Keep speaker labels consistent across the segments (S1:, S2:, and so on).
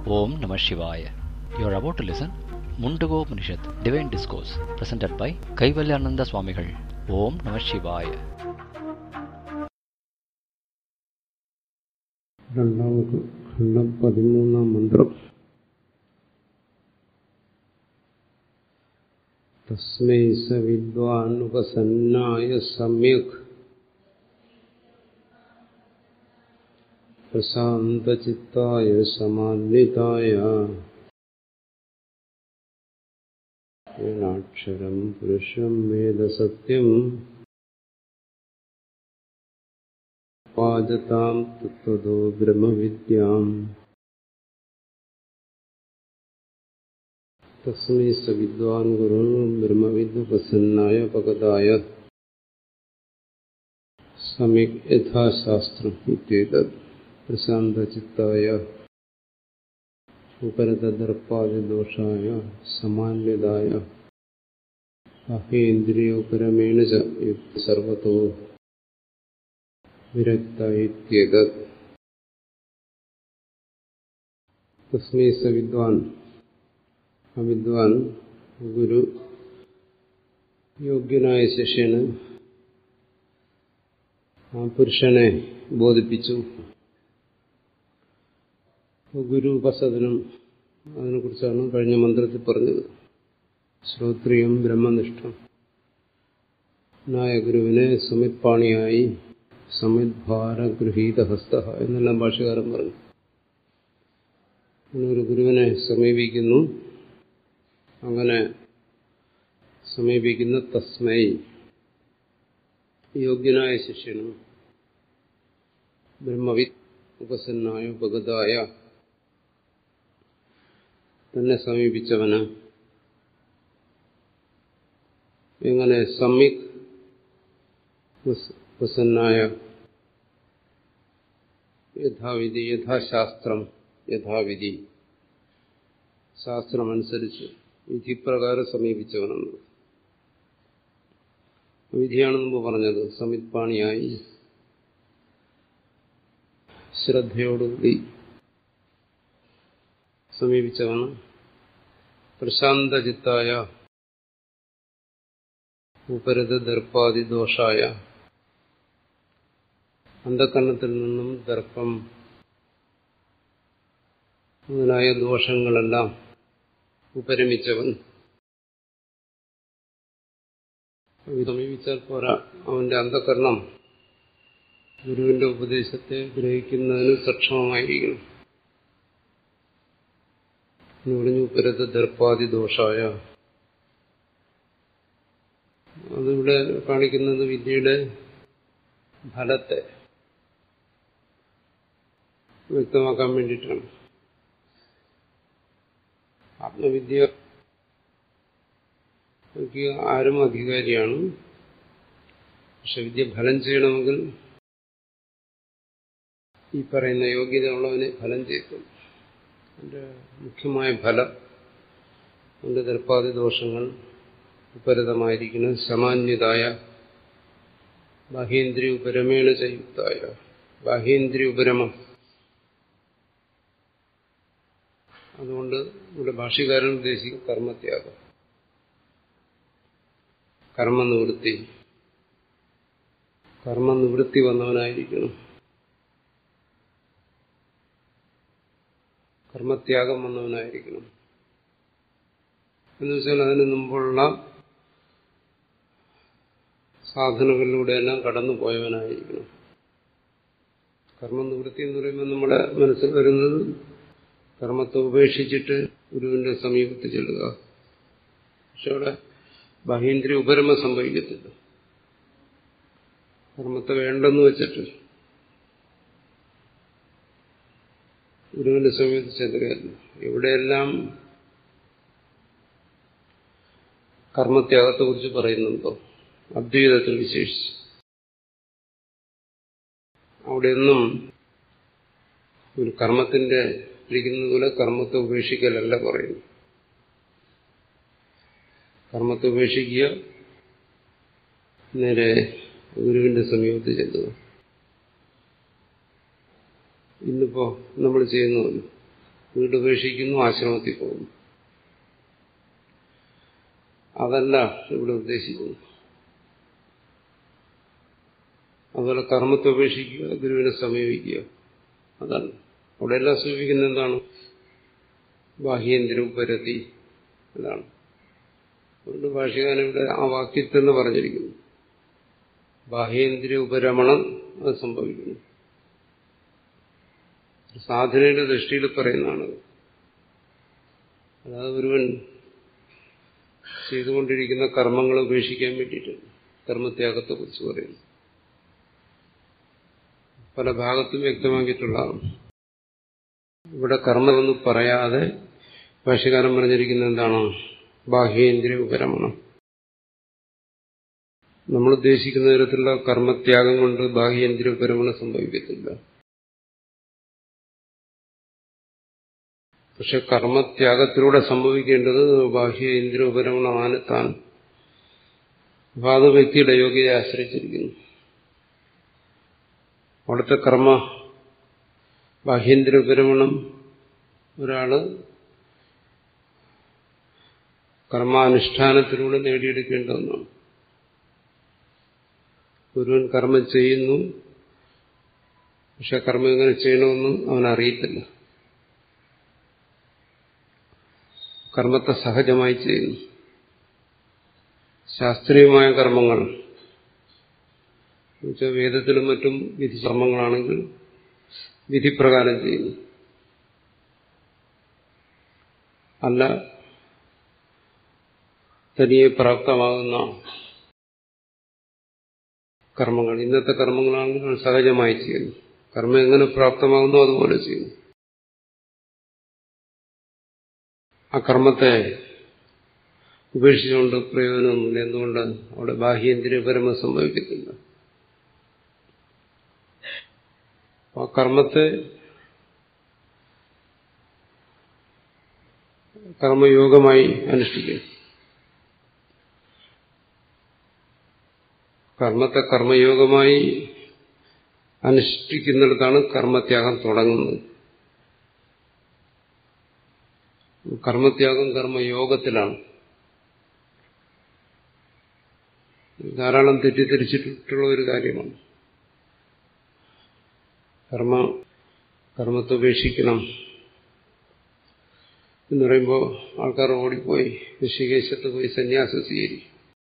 S1: Om Namah Shivaya. You are about to listen Mundago Upanishad, Divine Discourse, presented by Kaivalyananda Swamigal. Om Namah Shivaya.
S2: രണ്ടാമത് ഖണ്ഡം പതിമൂന്നാം മന്ത്രം തസ്മൈ സ വിദ്വാൻ ഉപസന്നായ സമ്യക് പ്രശാന്തചിത്തായ സമാന്വിതായ ക്ഷരം പുരുഷം വേദസത്യം പാചതാം തത്വതോ ബ്രഹ്മവിദ്യാം തസ്മൈ സ വിദ്വാൻ ഗുരു ബ്രഹ്മവിദ്വപസന്നായ പകതായ സമ്യക് യഥാശാസ്ത്രം ഇത്യേതത് പ്രശാന്തചിത്തായ ഉപരതദർപ്പാദിദോഷായ സമാന്യതായ അഹേന്ദ്രിയോപരമേണ ച യുക്ത സർവതോ വിരക്ത ഇത്യേതത് തസ്മൈ സ വിദ്വാൻ ആ വിദ്വാൻ ഗുരു യോഗ്യനായ ശിഷ്യന് ആ പുരുഷനെ ബോധിപ്പിച്ചു ഗുരു ഉപസദനം അതിനെക്കുറിച്ചാണ് കഴിഞ്ഞ മന്ത്രത്തിൽ പറഞ്ഞത് ശ്രോത്രിയം ബ്രഹ്മനിഷ്ഠം നായ ഗുരുവിനെ സമിത്പാണിയായി സമിദ്ഭാരഗൃഹീതഹസ്ത എന്നെല്ലാം ഭാഷകാരൻ പറഞ്ഞു അങ്ങനെ ഒരു ഗുരുവിനെ സമീപിക്കുന്നു അങ്ങനെ സമീപിക്കുന്ന തസ്മൈ യോഗ്യനായ ശിഷ്യനും ബ്രഹ്മവിത് ഉപസന്നായ ഉപഗതായ തന്നെ സമീപിച്ചവന് എങ്ങനെ സമ്യക് ഉപസന്നായ യഥാവിധി യഥാശാസ്ത്രം യഥാവിധി ശാസ്ത്രമനുസരിച്ച് വിധിപ്രകാരം സമീപിച്ചവനെന്ന് വിധിയാണ് മുമ്പ് പറഞ്ഞത് സമിത്പാണിയായി ശ്രദ്ധയോടുകൂടി സമീപിച്ചവന് പ്രശാന്തചിത്തായ ഉപരത ദർപ്പാദിദോഷായ അന്ധകരണത്തിൽ നിന്നും ദർപ്പം മുതലായ ദോഷങ്ങളെല്ലാം ഉപരമിച്ചവൻ സമീപിച്ചാൽ പോരാ അവന്റെ അന്ധകരണം ഗുരുവിന്റെ ഉപദേശത്തെ ഗ്രഹിക്കുന്നതിന് സക്ഷമമായിരിക്കണം പറഞ്ഞു പരത ദർപ്പാദി ദോഷായ അതിവിടെ കാണിക്കുന്നത് വിദ്യയുടെ ഫലത്തെ വ്യക്തമാക്കാൻ വേണ്ടിയിട്ടാണ് ആത്മവിദ്യ ആരും അധികാരിയാണ് പക്ഷെ വിദ്യ ഫലം ചെയ്യണമെങ്കിൽ ഈ പറയുന്ന യോഗ്യത ഉള്ളവനെ ഫലം ചെയ്യും അതിന്റെ മുഖ്യമായ ഫലം അതിന്റെ ദർപ്പാതി ദോഷങ്ങൾ ഉപരതമായിരിക്കുന്നത് സമാന്യതായ ബാഹ്യേന്ദ്രിയ ഉപരമേണ ചെയ്യുക്തായ ബാഹ്യേന്ദ്രിയ ഉപരമം അതുകൊണ്ട് ഇവിടെ ഭാഷ്യകാരൻ ഉദ്ദേശിക്കും കർമ്മത്യാഗം കർമ്മനിവൃത്തി കർമ്മനിവൃത്തി വന്നവനായിരിക്കണം കർമ്മത്യാഗം വന്നവനായിരിക്കണം എന്ന് വെച്ചാൽ അതിന് മുമ്പുള്ള സാധനങ്ങളിലൂടെയെല്ലാം കടന്നു പോയവനായിരിക്കണം കർമ്മനിവൃത്തി എന്ന് പറയുമ്പോൾ നമ്മുടെ മനസ്സിൽ വരുന്നത് കർമ്മത്തെ ഉപേക്ഷിച്ചിട്ട് ഗുരുവിന്റെ സമീപത്ത് ചെല്ലുക പക്ഷെ അവിടെ ബാഹ്യേന്ദ്രിയ ഉപരമ സംഭവിക്കത്തില്ല കർമ്മത്തെ വേണ്ടെന്ന് വെച്ചിട്ട് ഗുരുവിന്റെ സമീപത്ത് ചെല്ലുകയല്ല എവിടെയെല്ലാം കർമ്മത്യാഗത്തെ കുറിച്ച് പറയുന്നുണ്ടോ അദ്വൈതത്തിൽ വിശേഷിച്ച് അവിടെയൊന്നും ഒരു കർമ്മത്തിന്റെ ഇരിക്കുന്നത് പോലെ കർമ്മത്തെ ഉപേക്ഷിക്കലല്ല പറയുന്നു കർമ്മത്തെ ഉപേക്ഷിക്കുക നേരെ ഗുരുവിന്റെ സമീപത്ത് ചെല്ലുക ഇന്നിപ്പോ നമ്മൾ ചെയ്യുന്നതല്ല വീട് ഉപേക്ഷിക്കുന്നു ആശ്രമത്തിൽ പോകുന്നു അതല്ല ഇവിടെ ഉദ്ദേശിക്കുന്നു അതുപോലെ കർമ്മത്തെ ഉപേക്ഷിക്കുക ഗുരുവിനെ സമീപിക്കുക അതാണ് അവിടെ എല്ലാം സൂചിപ്പിക്കുന്നത് എന്താണ് ബാഹ്യേന്ദ്ര ഉപരതി അതാണ് അതുകൊണ്ട് ഭാഷകാരൻ ഇവിടെ ആ വാക്യത്തിൽ തന്നെ പറഞ്ഞിരിക്കുന്നു ബാഹ്യേന്ദ്രിയ ഉപരമണം അത് സംഭവിക്കുന്നു സാധനയുടെ ദൃഷ്ടിയിൽ പറയുന്നതാണ് അതായത് ഒരുവൻ ചെയ്തുകൊണ്ടിരിക്കുന്ന കർമ്മങ്ങൾ ഉപേക്ഷിക്കാൻ വേണ്ടിയിട്ട് കർമ്മത്യാഗത്തെ കുറിച്ച് പറയുന്നു പല ഭാഗത്തും വ്യക്തമാക്കിയിട്ടുള്ളതാണ് ഇവിടെ കർമ്മമെന്ന് പറയാതെ ഭാഷകാരൻ പറഞ്ഞിരിക്കുന്നത് എന്താണ് ബാഹ്യേന്ദ്രിയ ഉപരമണം നമ്മൾ ഉദ്ദേശിക്കുന്ന തരത്തിലുള്ള കർമ്മത്യാഗം കൊണ്ട് ബാഹ്യേന്ദ്രിയ ഉപരമണം സംഭവിക്കത്തില്ല പക്ഷെ കർമ്മത്യാഗത്തിലൂടെ സംഭവിക്കേണ്ടത് ബാഹ്യേന്ദ്രിയ ഉപരമണമാണ് താൻ അപ്പൊ അത് വ്യക്തിയുടെ യോഗ്യതയെ ആശ്രയിച്ചിരിക്കുന്നു അവിടുത്തെ കർമ്മ ബാഹ്യേന്ദ്ര ഉപരമണം ഒരാള് കർമാനുഷ്ഠാനത്തിലൂടെ നേടിയെടുക്കേണ്ട ഒന്നാണ് ഒരുവൻ കർമ്മം ചെയ്യുന്നു പക്ഷെ കർമ്മം എങ്ങനെ ചെയ്യണമെന്ന് അവൻ അറിയത്തില്ല കർമ്മത്തെ സഹജമായി ചെയ്യുന്നു ശാസ്ത്രീയമായ കർമ്മങ്ങൾ എന്നുവെച്ചാൽ വേദത്തിലും മറ്റും വിധി കർമ്മങ്ങളാണെങ്കിൽ വിധിപ്രകാരം ചെയ്യുന്നു അല്ല തനിയെ പ്രാപ്തമാകുന്ന കർമ്മങ്ങൾ ഇന്നത്തെ കർമ്മങ്ങളാണെങ്കിൽ സഹജമായി ചെയ്യുന്നു കർമ്മം എങ്ങനെ പ്രാപ്തമാകുന്നു അതുപോലെ ചെയ്യുന്നു ആ കർമ്മത്തെ ഉപേക്ഷിച്ചുകൊണ്ട് പ്രയോജനമൊന്നുമില്ല എന്തുകൊണ്ട് അവിടെ ബാഹ്യേന്ദ്രിയ പരമ സംഭവിക്കത്തില്ല ആ കർമ്മത്തെ കർമ്മയോഗമായി അനുഷ്ഠിക്കും കർമ്മത്തെ കർമ്മയോഗമായി അനുഷ്ഠിക്കുന്നിടത്താണ് കർമ്മത്യാഗം തുടങ്ങുന്നത് കർമ്മത്യാഗം കർമ്മയോഗത്തിലാണ് ധാരാളം തെറ്റിദ്ധരിച്ചിട്ടുള്ള ഒരു കാര്യമാണ് കർമ്മ കർമ്മത്തെ ഉപേക്ഷിക്കണം എന്ന് പറയുമ്പോൾ ആൾക്കാർ ഓടിപ്പോയി ഋഷികേശത്ത് പോയി സന്യാസം സ്വീകരിക്കും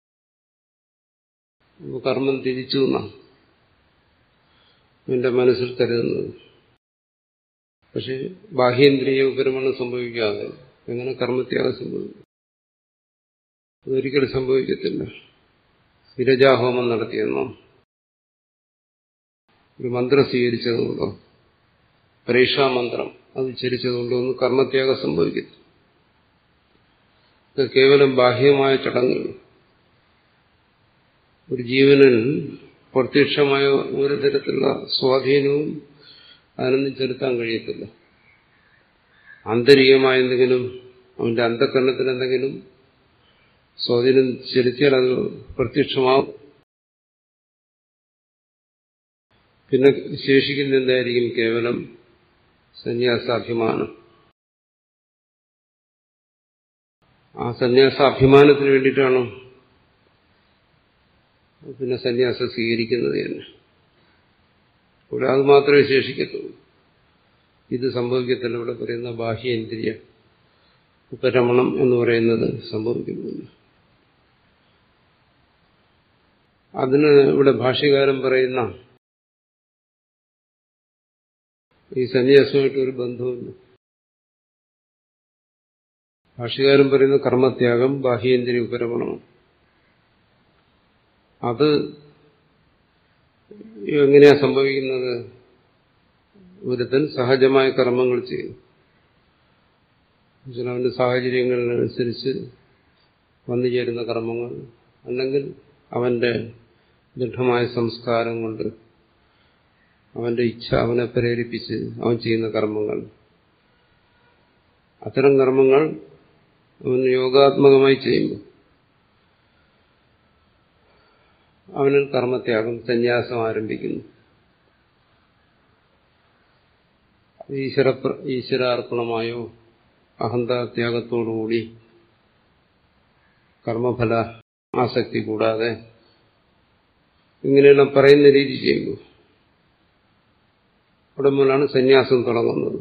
S2: അപ്പോൾ കർമ്മം തിരിച്ചു എന്നാണ് എന്റെ മനസ്സിൽ കരുതുന്നത് പക്ഷെ ബാഹ്യേന്ദ്രിയ ഉപരമണം സംഭവിക്കാതെ എങ്ങനെ കർമ്മത്യാഗം സംഭവിക്കും അതൊരിക്കലും സംഭവിക്കത്തില്ല വിരജാഹോമം നടത്തിയെന്നോ ഒരു മന്ത്രം സ്വീകരിച്ചതുകൊണ്ടോ പരീക്ഷാമന്ത്രം അത് ചരിച്ചതുകൊണ്ടോ ഒന്നും കർമ്മത്യാഗം സംഭവിക്കത്തില്ല ഇത് കേവലം ബാഹ്യമായ ചടങ്ങുകൾ ഒരു ജീവനിൽ പ്രത്യക്ഷമായ ഒരു തരത്തിലുള്ള സ്വാധീനവും അതിനൊന്നും ചെലുത്താൻ കഴിയത്തില്ല ആന്തരികമായ എന്തെങ്കിലും അവന്റെ അന്ധകരണത്തിൽ എന്തെങ്കിലും സ്വാധീനം ചെലുത്തിയാൽ അത് പ്രത്യക്ഷമാവും പിന്നെ ശേഷിക്കുന്ന എന്തായിരിക്കും കേവലം സന്യാസാഭിമാനം ആ സന്യാസാഭിമാനത്തിന് വേണ്ടിയിട്ടാണ് പിന്നെ സന്യാസം സ്വീകരിക്കുന്നത് തന്നെ ഇവിടെ അത് മാത്രമേ ശേഷിക്കത്തുള്ളൂ ഇത് സംഭവിക്കത്തില്ല ഇവിടെ പറയുന്ന ബാഹ്യേന്ദ്രിയ ഉപരമണം എന്ന് പറയുന്നത് സംഭവിക്കുന്നില്ല അതിന് ഇവിടെ ഭാഷ്യകാരൻ പറയുന്ന ഈ സന്യാസമായിട്ട് ഒരു ബന്ധവുമില്ല ഭാഷ്യകാരൻ പറയുന്ന കർമ്മത്യാഗം ബാഹ്യേന്ദ്രിയ ഉപരമണമാണ് അത് എങ്ങനെയാ സംഭവിക്കുന്നത് ഒരുത്തൻ സഹജമായ കർമ്മങ്ങൾ ചെയ്യുന്നു അവന്റെ സാഹചര്യങ്ങളിനനുസരിച്ച് വന്നു ചേരുന്ന കർമ്മങ്ങൾ അല്ലെങ്കിൽ അവന്റെ ദൃഢമായ സംസ്കാരം കൊണ്ട് അവന്റെ ഇച്ഛ അവനെ പ്രേരിപ്പിച്ച് അവൻ ചെയ്യുന്ന കർമ്മങ്ങൾ അത്തരം കർമ്മങ്ങൾ അവൻ യോഗാത്മകമായി ചെയ്യുമ്പോൾ അവനിൽ കർമ്മത്യാഗം സന്യാസം ആരംഭിക്കുന്നു ഈശ്വര ഈശ്വരാർപ്പണമായോ അഹന്താത്യാഗത്തോടുകൂടി കർമ്മഫല ആസക്തി കൂടാതെ ഇങ്ങനെയെല്ലാം പറയുന്ന രീതി ചെയ്യുന്നു അവിടെ മുതലാണ് സന്യാസം തുടങ്ങുന്നത്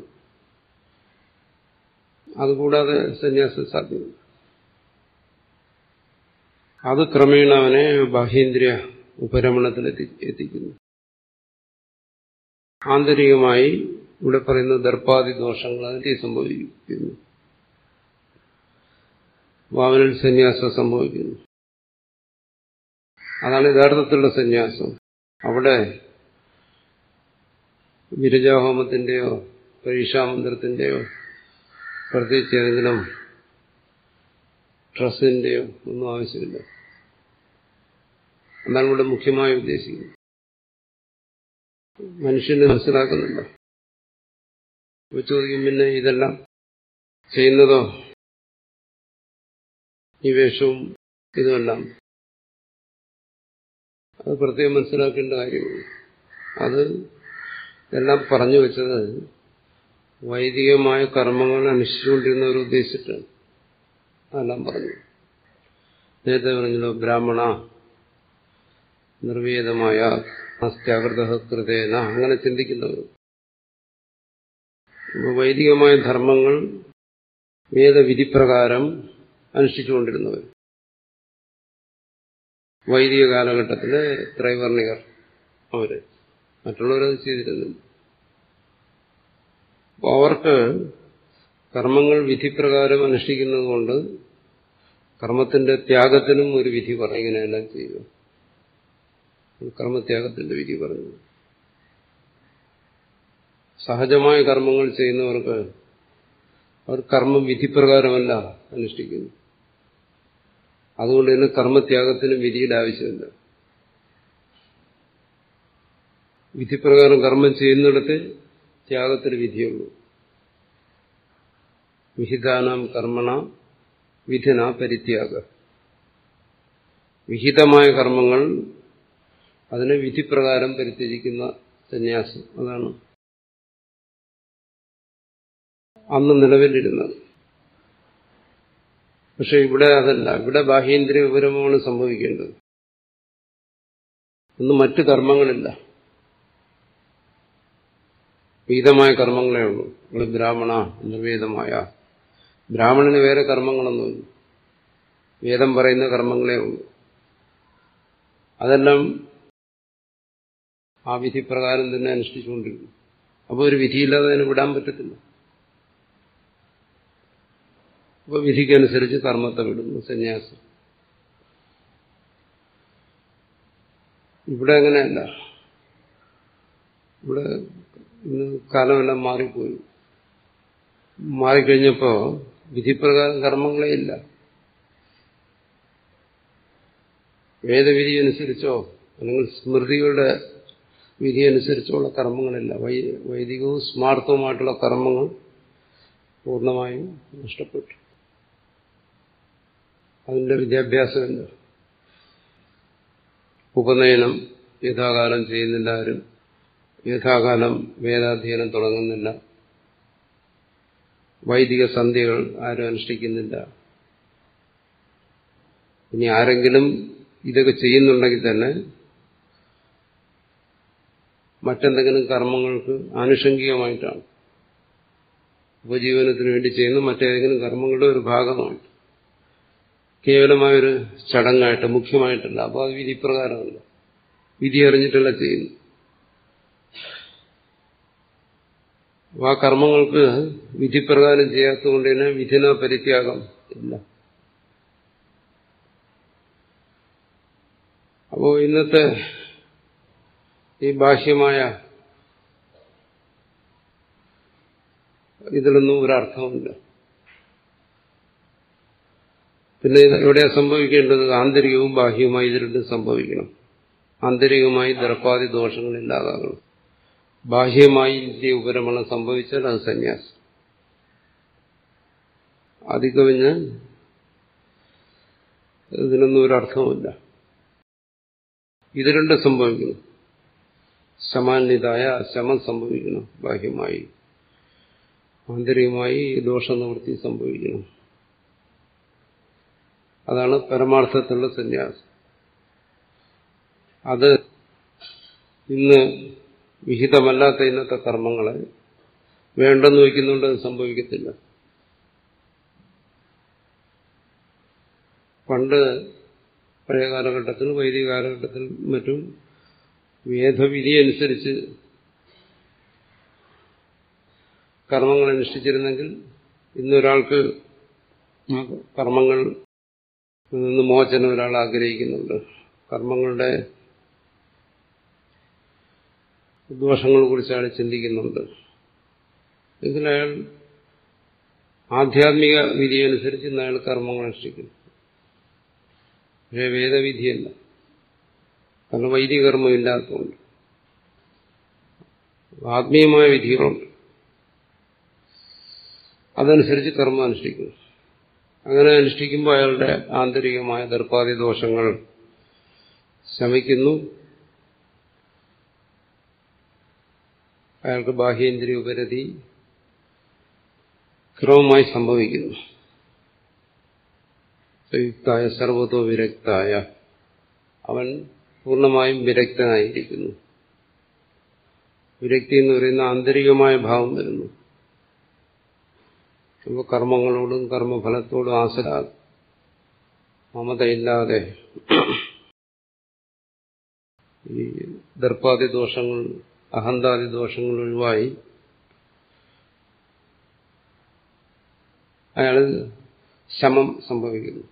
S2: അതുകൂടാതെ സന്യാസം സാധ്യമല്ല അത് ക്രമേണ അവനെ ബാഹ്യേന്ദ്രിയ ഉപരമണത്തിൽ എത്തിക്കുന്നു ആന്തരികമായി ഇവിടെ പറയുന്ന ദർപ്പാദി ദോഷങ്ങൾ അതിന്റെ സംഭവിക്കുന്നു വാവനിൽ സന്യാസം സംഭവിക്കുന്നു അതാണ് യഥാർത്ഥത്തിലുള്ള സന്യാസം അവിടെ വിരജാഹോമത്തിന്റെയോ പരീക്ഷാമന്ത്രത്തിന്റെയോ പ്രത്യേകിച്ച് ഏതെങ്കിലും ട്രസ്റ്റിന്റെയോ ഒന്നും ആവശ്യമില്ല എന്നാണ് ഇവിടെ മുഖ്യമായി ഉദ്ദേശിക്കുന്നത് മനുഷ്യന് മനസ്സിലാക്കുന്നില്ല ചോദിക്കും പിന്നെ ഇതെല്ലാം ചെയ്യുന്നതോ ഈ വേഷവും ഇതുമെല്ലാം അത് പ്രത്യേകം മനസ്സിലാക്കേണ്ട കാര്യമാണ് അത് എല്ലാം പറഞ്ഞു വെച്ചത് വൈദികമായ കർമ്മങ്ങൾ അനുഷ്ഠിച്ചുകൊണ്ടിരുന്നവർ ഉദ്ദേശിച്ചിട്ടാണ് അതെല്ലാം പറഞ്ഞു നേരത്തെ പറഞ്ഞല്ലോ ബ്രാഹ്മണ നിർവേദമായ അസ്ത്യാകൃത കൃതേന അങ്ങനെ ചിന്തിക്കുന്നവർ വൈദികമായ ധർമ്മങ്ങൾ വേദവിധിപ്രകാരം അനുഷ്ഠിച്ചുകൊണ്ടിരുന്നവർ വൈദിക കാലഘട്ടത്തിലെ ത്രൈവർണികർ അവര് മറ്റുള്ളവരത് ചെയ്തിരുന്നില്ല അപ്പോൾ അവർക്ക് കർമ്മങ്ങൾ വിധിപ്രകാരം അനുഷ്ഠിക്കുന്നത് കൊണ്ട് കർമ്മത്തിന്റെ ത്യാഗത്തിനും ഒരു വിധി പറയും ഇങ്ങനെയെല്ലാം ചെയ്യുക കർമ്മത്യാഗത്തിന്റെ വിധി പറഞ്ഞു സഹജമായ കർമ്മങ്ങൾ ചെയ്യുന്നവർക്ക് അവർ കർമ്മം വിധിപ്രകാരമല്ല അനുഷ്ഠിക്കുന്നു അതുകൊണ്ട് തന്നെ കർമ്മത്യാഗത്തിന് വിധിയുടെ ആവശ്യമില്ല വിധിപ്രകാരം കർമ്മം ചെയ്യുന്നിടത്ത് ത്യാഗത്തിന് വിധിയുള്ളൂ വിഹിതാനാം കർമ്മണ വിധിന പരിത്യാഗ വിഹിതമായ കർമ്മങ്ങൾ അതിനെ വിധിപ്രകാരം പരിത്യജിക്കുന്ന സന്യാസം അതാണ് അന്ന് നിലവിലിരുന്നത് പക്ഷെ ഇവിടെ അതല്ല ഇവിടെ ബാഹ്യേന്ദ്രിയ വിവരമാണ് സംഭവിക്കേണ്ടത് ഇന്ന് മറ്റു കർമ്മങ്ങളില്ല വിഹിതമായ കർമ്മങ്ങളേ ഉള്ളൂ ഇവിടെ ബ്രാഹ്മണ നിർവേദമായ ബ്രാഹ്മണന് വേറെ കർമ്മങ്ങളൊന്നുമില്ല വേദം പറയുന്ന കർമ്മങ്ങളേ ഉള്ളൂ അതെല്ലാം ആ വിധി പ്രകാരം തന്നെ അനുഷ്ഠിച്ചുകൊണ്ടിരിക്കും അപ്പോൾ ഒരു വിധിയില്ലാതെ അതിന് വിടാൻ പറ്റത്തില്ല അപ്പോൾ വിധിക്കനുസരിച്ച് കർമ്മത്തെ വിടുന്നു സന്യാസം ഇവിടെ അങ്ങനെയല്ല ഇവിടെ ഇന്ന് കാലമെല്ലാം മാറിപ്പോയി മാറിക്കഴിഞ്ഞപ്പോ വിധിപ്രകാരം കർമ്മങ്ങളേ ഇല്ല വേദവിധി അനുസരിച്ചോ അല്ലെങ്കിൽ സ്മൃതികളുടെ വിധി അനുസരിച്ചുള്ള കർമ്മങ്ങളില്ല വൈദികവും സ്മാർത്ഥവുമായിട്ടുള്ള കർമ്മങ്ങൾ പൂർണ്ണമായും നഷ്ടപ്പെട്ടു അതിന്റെ വിദ്യാഭ്യാസമില്ല ഉപനയനം യഥാകാലം ചെയ്യുന്നില്ല ആരും യഥാകാലം വേദാധ്യയനം തുടങ്ങുന്നില്ല വൈദിക സന്ധ്യകൾ ആരും അനുഷ്ഠിക്കുന്നില്ല ഇനി ആരെങ്കിലും ഇതൊക്കെ ചെയ്യുന്നുണ്ടെങ്കിൽ തന്നെ മറ്റെന്തെങ്കിലും കർമ്മങ്ങൾക്ക് ആനുഷംഗികമായിട്ടാണ് ഉപജീവനത്തിന് വേണ്ടി ചെയ്യുന്ന മറ്റേതെങ്കിലും കർമ്മങ്ങളുടെ ഒരു ഭാഗമായിട്ട് കേവലമായൊരു ചടങ്ങായിട്ട് മുഖ്യമായിട്ടല്ല അപ്പോൾ അത് വിധിപ്രകാരമല്ല വിധി അറിഞ്ഞിട്ടല്ല ചെയ്യുന്നു അപ്പോൾ ആ കർമ്മങ്ങൾക്ക് വിധിപ്രകാരം ചെയ്യാത്തതുകൊണ്ട് തന്നെ വിധിന പരിത്യാഗം ഇല്ല അപ്പോൾ ഇന്നത്തെ ഈ ബാഹ്യമായ ഇതിലൊന്നും ഒരർത്ഥമില്ല പിന്നെ എവിടെയാ സംഭവിക്കേണ്ടത് ആന്തരികവും ബാഹ്യവുമായി ഇത് രണ്ടും സംഭവിക്കണം ആന്തരികമായി ദർപ്പാതി ദോഷങ്ങൾ ഇല്ലാതാകണം ബാഹ്യമായി ഇന്ത്യ ഉപരമണം സംഭവിച്ചാൽ അത് സന്യാസം അധികവിഞ്ഞ് ഇതിനൊന്നും ഒരർത്ഥവുമില്ല ഇത് രണ്ടും സംഭവിക്കണം സമാന്യതായ ശമം സംഭവിക്കണം ബാഹ്യമായി ആന്തരികമായി ദോഷനിവൃത്തി സംഭവിക്കണം അതാണ് പരമാർത്ഥത്തിലുള്ള സന്യാസം അത് ഇന്ന് വിഹിതമല്ലാത്ത ഇന്നത്തെ കർമ്മങ്ങളെ വേണ്ടെന്ന് വയ്ക്കുന്നുണ്ട് അത് സംഭവിക്കത്തില്ല പണ്ട് പഴയ കാലഘട്ടത്തിൽ വൈദിക കാലഘട്ടത്തിൽ മറ്റും വേദവിധി അനുസരിച്ച് കർമ്മങ്ങൾ അനുഷ്ഠിച്ചിരുന്നെങ്കിൽ ഇന്നൊരാൾക്ക് ആ കർമ്മങ്ങൾ നിന്ന് മോചനം ഒരാൾ ആഗ്രഹിക്കുന്നുണ്ട് കർമ്മങ്ങളുടെ ദോഷങ്ങളെ കുറിച്ച് അയാൾ ചിന്തിക്കുന്നുണ്ട് എങ്കിൽ അയാൾ ആധ്യാത്മിക വിധി അനുസരിച്ച് ഇന്ന് അയാൾ കർമ്മങ്ങൾ അനുഷ്ഠിക്കുന്നു പക്ഷേ വേദവിധിയല്ല കാരണം വൈദിക കർമ്മം ഇല്ലാത്തതുകൊണ്ട് ആത്മീയമായ വിധികളുണ്ട് അതനുസരിച്ച് കർമ്മം അനുഷ്ഠിക്കുന്നു അങ്ങനെ അനുഷ്ഠിക്കുമ്പോൾ അയാളുടെ ആന്തരികമായ ദർപ്പാതി ദോഷങ്ങൾ ശമിക്കുന്നു അയാൾക്ക് ബാഹ്യേന്ദ്രിയ ഉപരതി ക്രമമായി സംഭവിക്കുന്നു യുക്തായ സർവതോ വിരക്തായ അവൻ പൂർണ്ണമായും വിരക്തനായിരിക്കുന്നു വിരക്തി എന്ന് പറയുന്ന ആന്തരികമായ ഭാവം വരുന്നു അപ്പോൾ കർമ്മങ്ങളോടും കർമ്മഫലത്തോടും ആസര മമതയില്ലാതെ ഈ ദർപ്പാതി ദോഷങ്ങൾ അഹന്താദി ദോഷങ്ങൾ ഒഴിവായി അയാൾ ശമം സംഭവിക്കുന്നു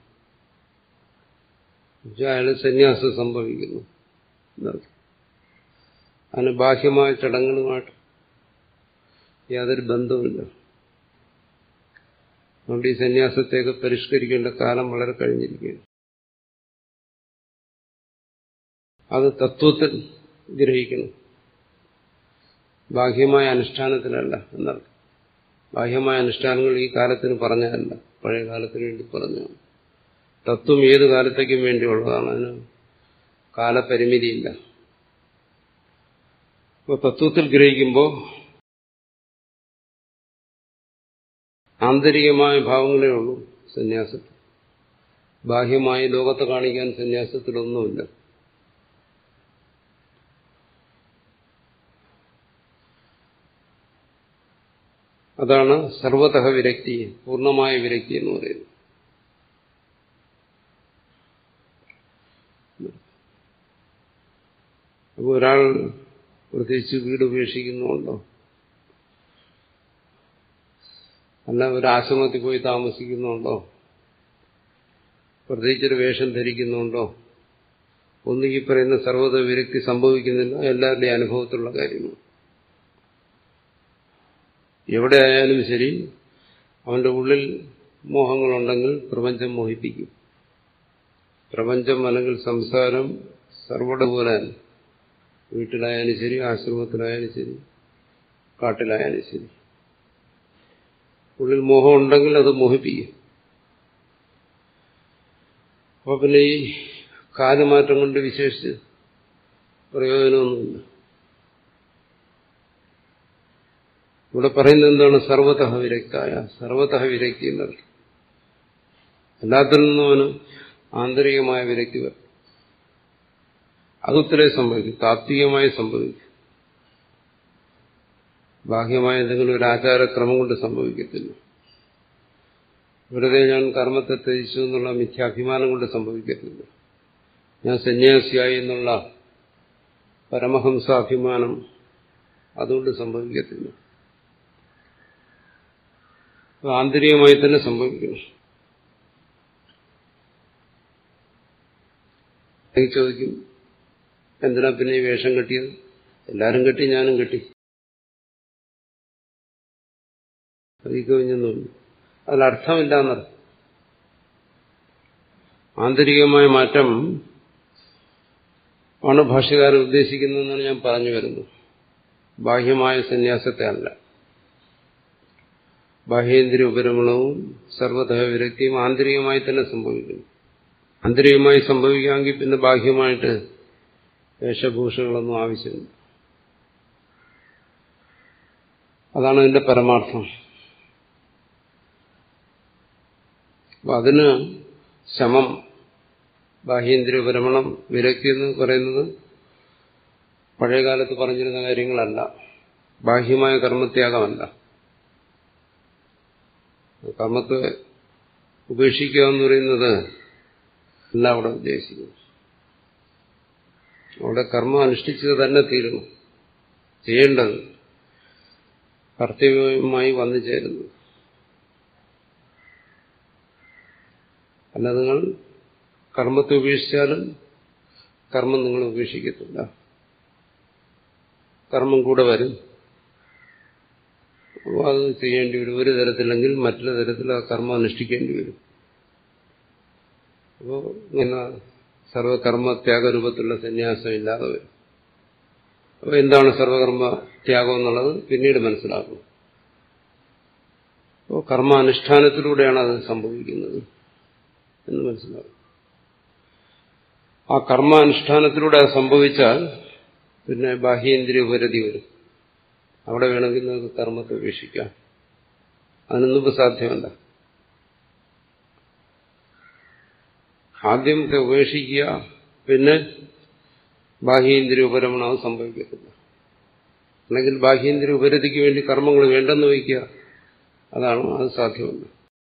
S2: അയാൾ സന്യാസം സംഭവിക്കുന്നു അതിന് ബാഹ്യമായ ചടങ്ങുകളുമായിട്ട് യാതൊരു ബന്ധവുമില്ല അതുകൊണ്ട് ഈ സന്യാസത്തെയൊക്കെ പരിഷ്കരിക്കേണ്ട കാലം വളരെ കഴിഞ്ഞിരിക്കുകയാണ് അത് തത്വത്തിൽ ഗ്രഹിക്കണം ബാഹ്യമായ അനുഷ്ഠാനത്തിലല്ല എന്നർത്ഥം ബാഹ്യമായ അനുഷ്ഠാനങ്ങൾ ഈ കാലത്തിന് പറഞ്ഞതല്ല പഴയ കാലത്തിന് വേണ്ടി പറഞ്ഞതാണ് തത്വം ഏത് കാലത്തേക്കും വേണ്ടിയുള്ളതാണ് അതിന് കാലപരിമിതിയില്ല അപ്പോൾ തത്വത്തിൽ ഗ്രഹിക്കുമ്പോൾ ആന്തരികമായ ഭാവങ്ങളേ ഉള്ളൂ സന്യാസത്തിൽ ബാഹ്യമായി ലോകത്തെ കാണിക്കാൻ സന്യാസത്തിലൊന്നുമില്ല അതാണ് സർവതഃ വിരക്തി പൂർണ്ണമായ വിരക്തി എന്ന് പറയുന്നത് അപ്പോൾ ഒരാൾ പ്രത്യേകിച്ച് വീട് ഉപേക്ഷിക്കുന്നുണ്ടോ അല്ല ഒരു ആശ്രമത്തിൽ പോയി താമസിക്കുന്നുണ്ടോ പ്രത്യേകിച്ചൊരു വേഷം ധരിക്കുന്നുണ്ടോ ഒന്നും ഈ പറയുന്ന സർവ്വത വിരക്തി സംഭവിക്കുന്നില്ല എല്ലാവരുടെയും അനുഭവത്തിലുള്ള കാര്യമാണ് എവിടെ ആയാലും ശരി അവന്റെ ഉള്ളിൽ മോഹങ്ങളുണ്ടെങ്കിൽ പ്രപഞ്ചം മോഹിപ്പിക്കും പ്രപഞ്ചം അല്ലെങ്കിൽ സംസാരം സർവ്വട പോലെ വീട്ടിലായാലും ശരി ആശ്രമത്തിലായാലും ശരി കാട്ടിലായാലും ശരി ഉള്ളിൽ മോഹം ഉണ്ടെങ്കിൽ അത് മോഹിപ്പിക്കും അപ്പൊ പിന്നെ ഈ കാലമാറ്റം കൊണ്ട് വിശേഷിച്ച് പ്രയോജനമൊന്നുമില്ല ഇവിടെ പറയുന്നത് എന്താണ് സർവതഃ വിരക്തായ സർവതഃ വിരക്തി എന്നർത്ഥം എല്ലാത്തിൽ നിന്നും അവന് ആന്തരികമായ വിരക്തി വരും അതുത്തരേ സംഭവിക്കും താത്വികമായി സംഭവിക്കും ബാഹ്യമായ എന്തെങ്കിലും ഒരു ആചാരക്രമം കൊണ്ട് സംഭവിക്കത്തില്ല വെറുതെ ഞാൻ കർമ്മത്തെ ത്യജിച്ചു എന്നുള്ള മിഥ്യാഭിമാനം കൊണ്ട് സംഭവിക്കത്തില്ല ഞാൻ സന്യാസിയായി എന്നുള്ള പരമഹംസാഭിമാനം അതുകൊണ്ട് സംഭവിക്കത്തില്ല ആന്തരികമായി തന്നെ സംഭവിക്കണം ചോദിക്കും എന്തിനാ പിന്നെ ഈ വേഷം കെട്ടിയത് എല്ലാരും കെട്ടി ഞാനും കെട്ടി അത് ഈ കഴിഞ്ഞൊന്നുമില്ല അതിലർത്ഥമില്ല എന്നർത്ഥം ആന്തരികമായ മാറ്റം ആണ് ഭാഷകാരൻ ഉദ്ദേശിക്കുന്നതെന്നാണ് ഞാൻ പറഞ്ഞു വരുന്നത് ബാഹ്യമായ സന്യാസത്തെ അല്ല ബാഹ്യേന്ദ്രിയ ഉപരമണവും സർവതഃ വിരക്തിയും ആന്തരികമായി തന്നെ സംഭവിക്കുന്നു ആന്തരികമായി സംഭവിക്കാമെങ്കിൽ പിന്നെ ബാഹ്യമായിട്ട് വേഷഭൂഷകളൊന്നും ആവശ്യമില്ല അതാണ് അതിന്റെ പരമാർത്ഥം അപ്പൊ അതിന് ശമം ബാഹ്യേന്ദ്രിയ ഭ്രമണം വിരക്തി എന്ന് പറയുന്നത് പഴയകാലത്ത് പറഞ്ഞിരുന്ന കാര്യങ്ങളല്ല ബാഹ്യമായ കർമ്മത്യാഗമല്ല കർമ്മത്തെ ഉപേക്ഷിക്കുക എന്ന് പറയുന്നത് അല്ല അവിടെ ഉദ്ദേശിക്കുന്നത് അവിടെ കർമ്മം അനുഷ്ഠിച്ചത് തന്നെ തീരണം ചെയ്യേണ്ടത് കർത്തവ്യമായി വന്നു ചേരുന്നു അല്ല നിങ്ങൾ കർമ്മത്തെ ഉപേക്ഷിച്ചാലും കർമ്മം നിങ്ങൾ ഉപേക്ഷിക്കത്തില്ല കർമ്മം കൂടെ വരും അപ്പോൾ അത് ചെയ്യേണ്ടി വരും ഒരു തരത്തിലെങ്കിൽ മറ്റൊരു തരത്തിൽ ആ കർമ്മം അനുഷ്ഠിക്കേണ്ടി വരും അപ്പോൾ ഇങ്ങനെ സർവകർമ്മ ത്യാഗരൂപത്തിലുള്ള സന്യാസം ഇല്ലാതെ വരും അപ്പോൾ എന്താണ് സർവകർമ്മ ത്യാഗം എന്നുള്ളത് പിന്നീട് മനസ്സിലാക്കും അപ്പോൾ കർമാനുഷ്ഠാനത്തിലൂടെയാണ് അത് സംഭവിക്കുന്നത് എന്ന് മനസ്സിലാക്കും ആ കർമാനുഷ്ഠാനത്തിലൂടെ അത് സംഭവിച്ചാൽ പിന്നെ ബാഹ്യേന്ദ്രിയ ഉപരതി വരും അവിടെ വേണമെങ്കിൽ നിങ്ങൾക്ക് കർമ്മത്തെ ഉപേക്ഷിക്കാം അതിനൊന്നും സാധ്യമല്ല ആദ്യമത്തെ ഉപേക്ഷിക്കുക പിന്നെ ബാഹ്യേന്ദ്രിയ ഉപരമണം അത് സംഭവിക്കത്തില്ല അല്ലെങ്കിൽ ബാഹ്യേന്ദ്രിയ ഉപരതിക്ക് വേണ്ടി കർമ്മങ്ങൾ വേണ്ടെന്ന് വയ്ക്കുക അതാണ് അത് സാധ്യമല്ല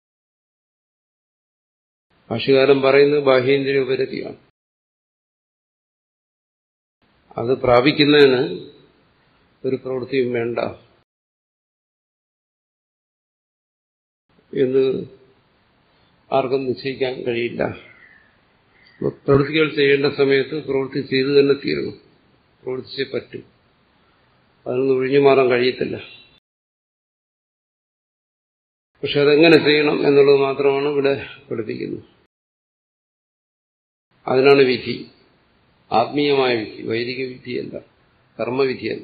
S2: ഭാഷകാരൻ പറയുന്നത് ബാഹ്യേന്ദ്രിയ ഉപരതിയാണ് അത് പ്രാപിക്കുന്നതിന് ഒരു പ്രവൃത്തിയും വേണ്ട എന്ന് ആർക്കും നിശ്ചയിക്കാൻ കഴിയില്ല പ്രവൃത്തികൾ ചെയ്യേണ്ട സമയത്ത് പ്രവൃത്തി ചെയ്തു തന്നെ തീരണം പ്രവർത്തിച്ചേ പറ്റും അതിനൊന്നും ഒഴിഞ്ഞു മാറാൻ കഴിയത്തില്ല പക്ഷെ അതെങ്ങനെ ചെയ്യണം എന്നുള്ളത് മാത്രമാണ് ഇവിടെ പഠിപ്പിക്കുന്നത് അതിനാണ് വിധി ആത്മീയമായ വിധി വൈദിക വിധിയല്ല കർമ്മവിധിയല്ല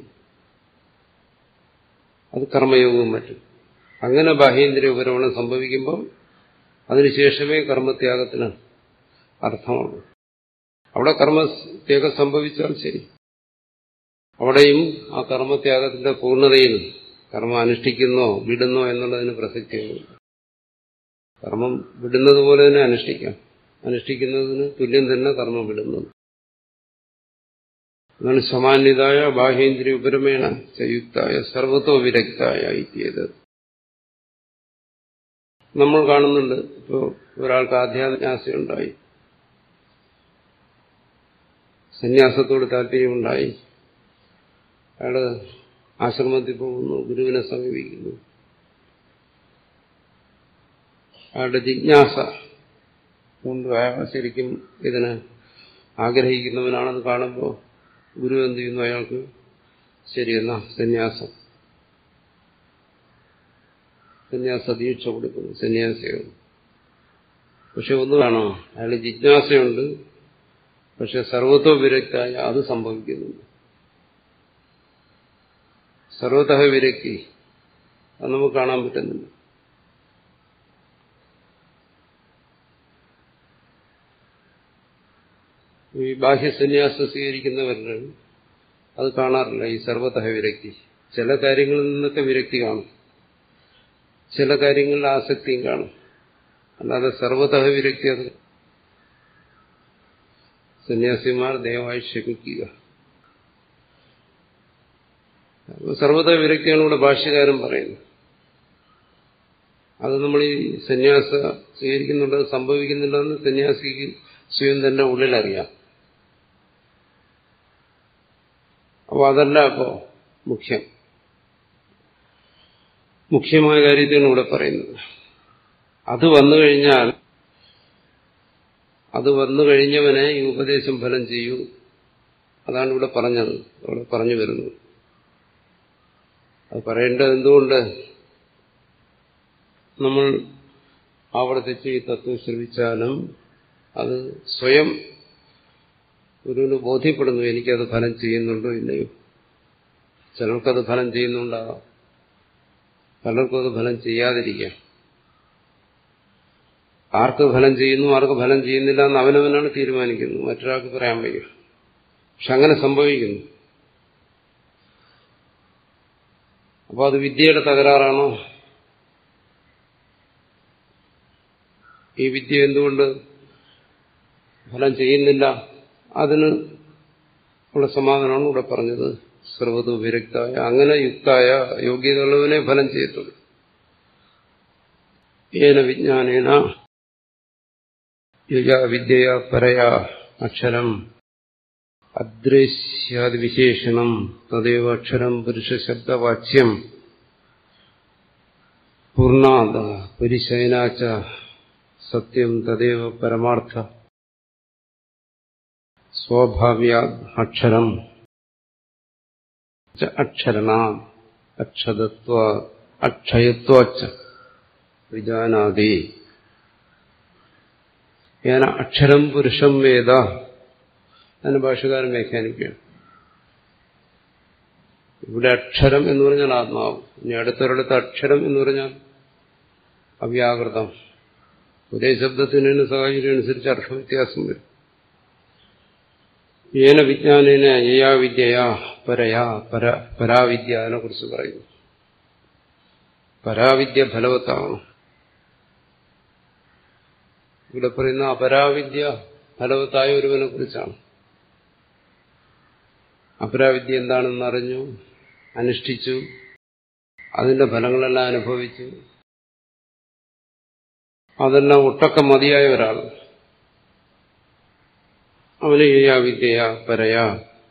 S2: അത് കർമ്മയോഗവും മറ്റും അങ്ങനെ ബാഹ്യേന്ദ്രിയ ഉപരമണം സംഭവിക്കുമ്പോൾ അതിനുശേഷമേ കർമ്മത്യാഗത്തിന് അർത്ഥമുള്ളൂ അവിടെ കർമ്മത്യാഗം സംഭവിച്ചാൽ ശരി അവിടെയും ആ കർമ്മത്യാഗത്തിന്റെ പൂർണ്ണതയിൽ കർമ്മം അനുഷ്ഠിക്കുന്നോ വിടുന്നോ എന്നുള്ളതിന് പ്രസക്തിയൊന്നുമില്ല കർമ്മം വിടുന്നത് പോലെ തന്നെ അനുഷ്ഠിക്കാം അനുഷ്ഠിക്കുന്നതിന് തുല്യം തന്നെ കർമ്മം വിടുന്നത് അതാണ് സമാന്യതായ ബാഹ്യേന്ദ്രിയ ഉപരമേണ ചയുക്തായ സർവത്തോ വിരക്തായ ഇത്യത് നമ്മൾ കാണുന്നുണ്ട് ഇപ്പോൾ ഒരാൾക്ക് ആധ്യാത്മജ്ഞാസയുണ്ടായി സന്യാസത്തോട് താല്പര്യമുണ്ടായി അയാള് ആശ്രമത്തിൽ പോകുന്നു ഗുരുവിനെ സമീപിക്കുന്നു അയാളുടെ ജിജ്ഞാസ കൊണ്ട് അയാൾ ശരിക്കും ഇതിന് ആഗ്രഹിക്കുന്നവനാണെന്ന് കാണുമ്പോൾ ഗുരു എന്ത് ചെയ്യുന്നു അയാൾക്ക് ശരിയെന്ന സന്യാസം സന്യാസ ദീക്ഷ കൊടുക്കുന്നു സന്യാസികൾ പക്ഷെ ഒന്ന് കാണാം അയാൾ ജിജ്ഞാസയുണ്ട് പക്ഷെ സർവത്തോ വിരക്തായ അത് സംഭവിക്കുന്നുണ്ട് സർവതഃ വിരക്തി അത് നമുക്ക് കാണാൻ പറ്റുന്നില്ല ഈ ബാഹ്യസന്യാസം സ്വീകരിക്കുന്നവരുടെ അത് കാണാറില്ല ഈ സർവതഃ വിരക്തി ചില കാര്യങ്ങളിൽ നിന്നൊക്കെ വിരക്തി കാണും ചില കാര്യങ്ങളിൽ ആസക്തിയും കാണും അല്ലാതെ സർവതഃ വിരക്തി അത് സന്യാസിമാർ ദയവായി ക്ഷമിക്കുക സർവത വിരക്തിയാണ് ഇവിടെ ഭാഷ്യകാരൻ പറയുന്നത് അത് നമ്മൾ ഈ സന്യാസ സ്വീകരിക്കുന്നുണ്ട് സംഭവിക്കുന്നില്ലെന്ന് സന്യാസിക്ക് സ്വയം തന്നെ ഉള്ളിലറിയാം അപ്പോൾ അതല്ല അപ്പോ മുഖ്യം മുഖ്യമായ കാര്യത്തെയാണ് ഇവിടെ പറയുന്നത് അത് വന്നു കഴിഞ്ഞാൽ അത് വന്നു കഴിഞ്ഞവനെ ഈ ഉപദേശം ഫലം ചെയ്യൂ അതാണ് ഇവിടെ പറഞ്ഞത് ഇവിടെ പറഞ്ഞു വരുന്നത് അത് പറയേണ്ടത് എന്തുകൊണ്ട് നമ്മൾ ആവർത്തിച്ച് ഈ തത്വം ശ്രമിച്ചാലും അത് സ്വയം ഗുരുവിന് ബോധ്യപ്പെടുന്നു എനിക്കത് ഫലം ചെയ്യുന്നുണ്ടോ ഇല്ലയോ ചിലർക്കത് ഫലം ചെയ്യുന്നുണ്ടാകാം പലർക്കും അത് ഫലം ചെയ്യാതിരിക്കാം ആർക്ക് ഫലം ചെയ്യുന്നു ആർക്ക് ഫലം ചെയ്യുന്നില്ല എന്ന് അവനവനാണ് തീരുമാനിക്കുന്നത് മറ്റൊരാൾക്ക് പറയാൻ വയ്യ പക്ഷെ അങ്ങനെ സംഭവിക്കുന്നു അപ്പോൾ അത് വിദ്യയുടെ തകരാറാണോ ഈ വിദ്യ എന്തുകൊണ്ട് ഫലം ചെയ്യുന്നില്ല അതിന് ഉള്ള സമാധാനമാണ് ഇവിടെ പറഞ്ഞത് സർവതു വിരക്തായ അങ്ങനെ യുക്തായ യോഗ്യതയുള്ളവനെ ഫലം ചെയ്യത്തുള്ളൂ ഏന വിജ്ഞാനേന വിദ്യയ പരയാ അക്ഷരം അദൃശ്യാദി വിശേഷണം തദൈവ അക്ഷരം പുരുഷശബ്ദവാച്യം പൂർണാദ പുരിശയനാച്ച സത്യം തദൈവ പരമാർത്ഥ സ്വാഭാവ്യ അക്ഷരം അക്ഷരണ അക്ഷതത്വ അക്ഷയത്വച്ച വിജാനാദി ഏന അക്ഷരം പുരുഷം വേദ അതിന് ഭാഷകാരൻ വ്യാഖ്യാനിക്കുകയാണ് ഇവിടെ അക്ഷരം എന്ന് പറഞ്ഞാൽ ആത്മാവ് ഇനി അടുത്തൊരിടത്ത് അക്ഷരം എന്ന് പറഞ്ഞാൽ അവ്യാകൃതം ഒരേ ശബ്ദത്തിന് സാഹചര്യം അനുസരിച്ച് അർത്ഥവ്യത്യാസം വരും ഏന വിജ്ഞാനേന യയാ വിദ്യയാ പരയാ പര പരാവിദ്യ അതിനെ കുറിച്ച് പറയുന്നു പരാവിദ്യ ഫലവത്താണ് ഇവിടെ പറയുന്ന അപരാവിദ്യ ഫലവത്തായ ഒരുവനെ കുറിച്ചാണ് അപരാവിദ്യ എന്താണെന്ന് അറിഞ്ഞു അനുഷ്ഠിച്ചു അതിന്റെ ഫലങ്ങളെല്ലാം അനുഭവിച്ചു അതെല്ലാം ഒട്ടക്ക മതിയായ ഒരാൾ അവന് യയാ വിദ്യയ പരയാ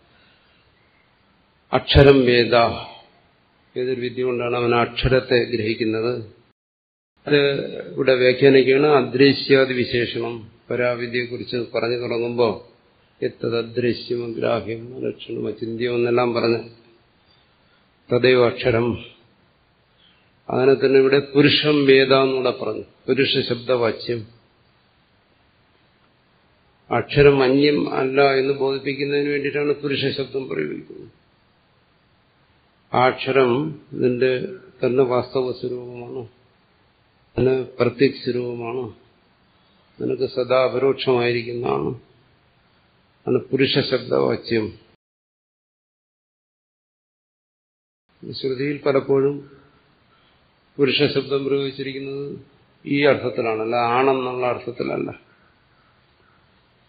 S2: അക്ഷരം വേദ ഏതൊരു വിദ്യ കൊണ്ടാണ് അവൻ അക്ഷരത്തെ ഗ്രഹിക്കുന്നത് അത് ഇവിടെ വ്യാഖ്യാനിക്കുകയാണ് അദൃശ്യാദി വിശേഷണം പരാവിദ്യയെക്കുറിച്ച് പറഞ്ഞു തുടങ്ങുമ്പോൾ എത്തത് അദൃശ്യം ഗ്രാഹ്യം ലക്ഷണം അചിന്യം എന്നെല്ലാം പറഞ്ഞ് തദൈവ അക്ഷരം അതിനെ തന്നെ ഇവിടെ പുരുഷം വേദ എന്നൂടെ പറഞ്ഞു പുരുഷ ശബ്ദവാച്യം അക്ഷരം അന്യം അല്ല എന്ന് ബോധിപ്പിക്കുന്നതിന് വേണ്ടിയിട്ടാണ് പുരുഷ ശബ്ദം പ്രയോഗിക്കുന്നത് ആ അക്ഷരം ഇതിന്റെ തന്നെ വാസ്തവ സ്വരൂപമാണ് അതിന് പ്രത്യക് സ്വരൂപമാണ് നിനക്ക് സദാ അപരോക്ഷമായിരിക്കുന്നതാണ് ആണ് പുരുഷ ശബ്ദവാച്യം ശ്രുതിയിൽ പലപ്പോഴും പുരുഷ ശബ്ദം പ്രയോഗിച്ചിരിക്കുന്നത് ഈ അർത്ഥത്തിലാണ് അല്ല ആണെന്നുള്ള അർത്ഥത്തിലല്ല